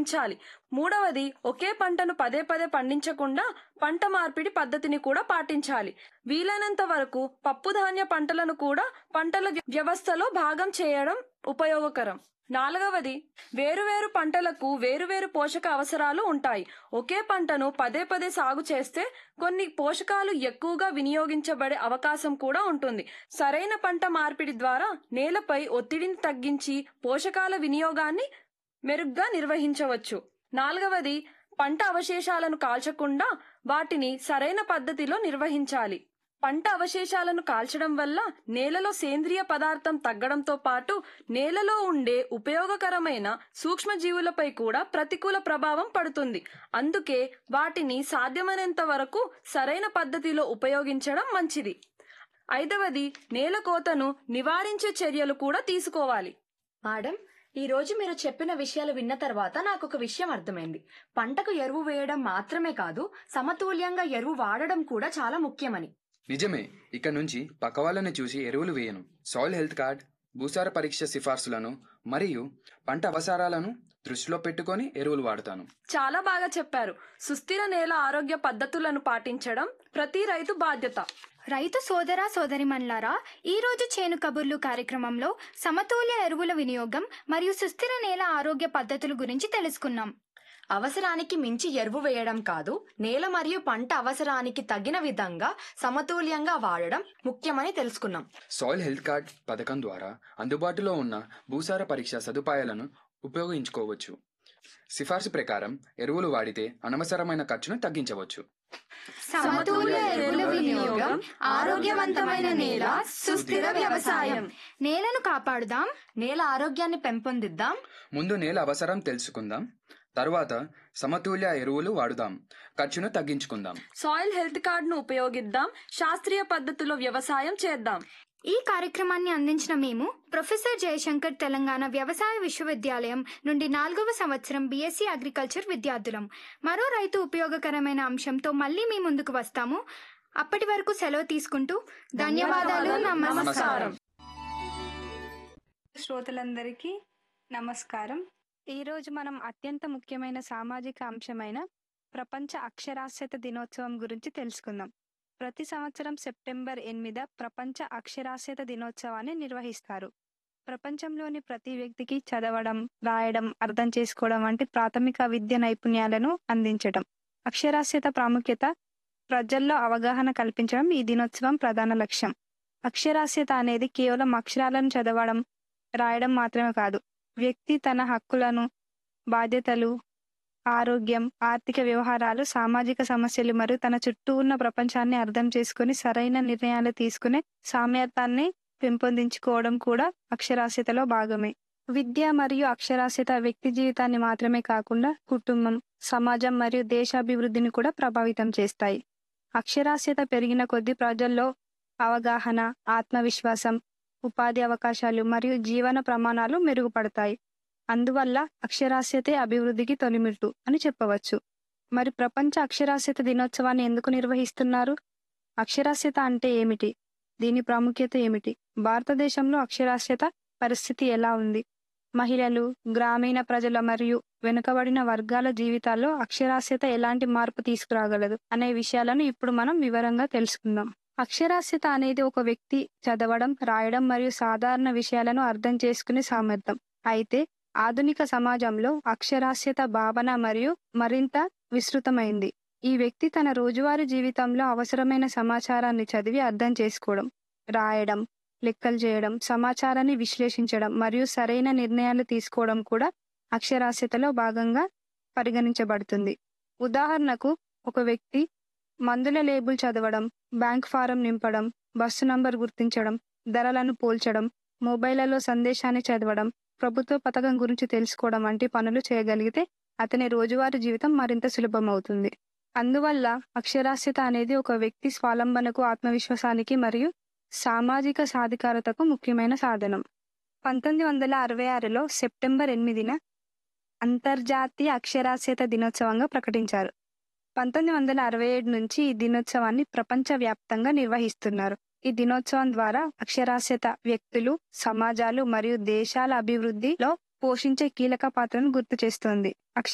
పెంచాలి మూడవది ఒకే పంటను పదే పదే పండించకుండా పంట మార్పిడి పద్ధతిని కూడా పాటించాలి వీలైనంత వరకు పప్పుధాన్య పంటలను కూడా పంటల వ్య- వ్యవస్థలో భాగం చేయడం ఉపయోగకరం నాలుగవది వేరువేరు పంటలకు వేరువేరు పోషక అవసరాలు ఉంటాయి ఒకే పంటను పదే పదే సాగు చేస్తే కొన్ని పోషకాలు ఎక్కువగా వినియోగించబడే అవకాశం కూడా ఉంటుంది సరైన పంట మార్పిడి ద్వారా నేలపై ఒత్తిడిని తగ్గించి పోషకాల వినియోగాన్ని మెరుగ్గా నిర్వహించవచ్చు నాలుగవది పంట అవశేషాలను కాల్చకుండా వాటిని సరైన పద్ధతిలో నిర్వహించాలి పంట అవశేషాలను కాల్చడం వల్ల నేలలో సేంద్రియ పదార్థం తగ్గడంతో పాటు నేలలో ఉండే ఉపయోగకరమైన సూక్ష్మజీవులపై కూడా ప్రతికూల ప్రభావం పడుతుంది అందుకే వాటిని సాధ్యమైనంత వరకు సరైన పద్ధతిలో ఉపయోగించడం మంచిది ఐదవది నేల కోతను నివారించే చర్యలు కూడా తీసుకోవాలి మేడం ఈ రోజు మీరు చెప్పిన విషయాలు విన్న తర్వాత నాకు ఒక విషయం అర్థమైంది పంటకు ఎరువు వేయడం మాత్రమే కాదు సమతుల్యంగా ఎరువు వాడడం కూడా చాలా ముఖ్యమని నిజమే ఇక నుంచి పక్క వాళ్ళని చూసి ఎరువులు వేయను సాయిల్ హెల్త్ కార్డ్ భూసార పరీక్ష సిఫార్సులను మరియు పంట అవసరాలను దృష్టిలో పెట్టుకొని ఎరువులు వాడతాను చాలా బాగా చెప్పారు సుస్థిర నేల ఆరోగ్య పద్ధతులను పాటించడం ప్రతి రైతు బాధ్యత రైతు సోదర సోదరిమన్లారా ఈ రోజు చేను కబుర్లు కార్యక్రమంలో సమతుల్య ఎరువుల వినియోగం మరియు సుస్థిర నేల ఆరోగ్య పద్ధతుల గురించి తెలుసుకున్నాం అవసరానికి మించి ఎరువు వేయడం కాదు నేల మరియు పంట అవసరానికి తగిన విధంగా సమతుల్యంగా వాడడం ముఖ్యమని తెలుసుకున్నాం సాయిల్ హెల్త్ కార్డ్ పథకం ద్వారా అందుబాటులో ఉన్న భూసార పరీక్ష సదుపాయాలను ఉపయోగించుకోవచ్చు సిఫార్సు ప్రకారం ఎరువులు వాడితే అనవసరమైన ఖర్చును తగ్గించవచ్చు సమతుల్య ఎరువుల వినియోగం ఆరోగ్యవంతమైన నేల సుస్థిర వ్యవసాయం నేలను కాపాడుదాం నేల ఆరోగ్యాన్ని పెంపొందిద్దాం ముందు నేల అవసరం తెలుసుకుందాం తర్వాత సమతుల్య ఎరువులు వాడుదాం ఖర్చును తగ్గించుకుందాం సాయిల్ హెల్త్ కార్డును ఉపయోగిద్దాం శాస్త్రీయ పద్ధతిలో వ్యవసాయం చేద్దాం ఈ కార్యక్రమాన్ని అందించిన మేము ప్రొఫెసర్ జయశంకర్ తెలంగాణ వ్యవసాయ విశ్వవిద్యాలయం నుండి నాలుగవ సంవత్సరం బీఎస్సీ అగ్రికల్చర్ విద్యార్థులం మరో రైతు ఉపయోగకరమైన అంశంతో మళ్ళీ మీ ముందుకు వస్తాము అప్పటి వరకు సెలవు తీసుకుంటూ ధన్యవాదాలు నమస్కారం శ్రోతలందరికీ నమస్కారం ఈరోజు మనం అత్యంత ముఖ్యమైన సామాజిక అంశమైన ప్రపంచ అక్షరాస్యత దినోత్సవం గురించి తెలుసుకుందాం ప్రతి సంవత్సరం సెప్టెంబర్ ఎనిమిద ప్రపంచ అక్షరాస్యత దినోత్సవాన్ని నిర్వహిస్తారు ప్రపంచంలోని ప్రతి వ్యక్తికి చదవడం రాయడం అర్థం చేసుకోవడం వంటి ప్రాథమిక విద్య నైపుణ్యాలను అందించడం అక్షరాస్యత ప్రాముఖ్యత ప్రజల్లో అవగాహన కల్పించడం ఈ దినోత్సవం ప్రధాన లక్ష్యం అక్షరాస్యత అనేది కేవలం అక్షరాలను చదవడం రాయడం మాత్రమే కాదు వ్యక్తి తన హక్కులను బాధ్యతలు ఆరోగ్యం ఆర్థిక వ్యవహారాలు సామాజిక సమస్యలు మరియు తన చుట్టూ ఉన్న ప్రపంచాన్ని అర్థం చేసుకుని సరైన నిర్ణయాలు తీసుకునే సామ్యతాన్ని పెంపొందించుకోవడం కూడా అక్షరాస్యతలో భాగమే విద్య మరియు అక్షరాస్యత వ్యక్తి జీవితాన్ని మాత్రమే కాకుండా కుటుంబం సమాజం మరియు దేశాభివృద్ధిని కూడా ప్రభావితం చేస్తాయి అక్షరాస్యత పెరిగిన కొద్దీ ప్రజల్లో అవగాహన ఆత్మవిశ్వాసం ఉపాధి అవకాశాలు మరియు జీవన ప్రమాణాలు మెరుగుపడతాయి అందువల్ల అక్షరాస్యతే అభివృద్ధికి తొలిమిట్టు అని చెప్పవచ్చు మరి ప్రపంచ అక్షరాస్యత దినోత్సవాన్ని ఎందుకు నిర్వహిస్తున్నారు అక్షరాస్యత అంటే ఏమిటి దీని ప్రాముఖ్యత ఏమిటి భారతదేశంలో అక్షరాస్యత పరిస్థితి ఎలా ఉంది మహిళలు గ్రామీణ ప్రజల మరియు వెనుకబడిన వర్గాల జీవితాల్లో అక్షరాస్యత ఎలాంటి మార్పు తీసుకురాగలదు అనే విషయాలను ఇప్పుడు మనం వివరంగా తెలుసుకుందాం అక్షరాస్యత అనేది ఒక వ్యక్తి చదవడం రాయడం మరియు సాధారణ విషయాలను అర్థం చేసుకునే సామర్థ్యం అయితే ఆధునిక సమాజంలో అక్షరాస్యత భావన మరియు మరింత విస్తృతమైంది ఈ వ్యక్తి తన రోజువారీ జీవితంలో అవసరమైన సమాచారాన్ని చదివి అర్థం చేసుకోవడం రాయడం లెక్కలు చేయడం సమాచారాన్ని విశ్లేషించడం మరియు సరైన నిర్ణయాలు తీసుకోవడం కూడా అక్షరాస్యతలో భాగంగా పరిగణించబడుతుంది ఉదాహరణకు ఒక వ్యక్తి మందుల లేబుల్ చదవడం బ్యాంక్ ఫారం నింపడం బస్సు నంబర్ గుర్తించడం ధరలను పోల్చడం మొబైళ్లలో సందేశాన్ని చదవడం ప్రభుత్వ పథకం గురించి తెలుసుకోవడం వంటి పనులు చేయగలిగితే అతని రోజువారీ జీవితం మరింత సులభమవుతుంది అందువల్ల అక్షరాస్యత అనేది ఒక వ్యక్తి స్వాలంబనకు ఆత్మవిశ్వాసానికి మరియు సామాజిక సాధికారతకు ముఖ్యమైన సాధనం పంతొమ్మిది వందల అరవై ఆరులో సెప్టెంబర్ ఎనిమిదిన అంతర్జాతీయ అక్షరాస్యత దినోత్సవంగా ప్రకటించారు పంతొమ్మిది వందల అరవై ఏడు నుంచి ఈ దినోత్సవాన్ని ప్రపంచవ్యాప్తంగా నిర్వహిస్తున్నారు ఈ దినోత్సవం ద్వారా అక్షరాస్యత వ్యక్తులు సమాజాలు మరియు దేశాల అభివృద్ధిలో పోషించే కీలక పాత్రను గుర్తు చేస్తుంది అక్ష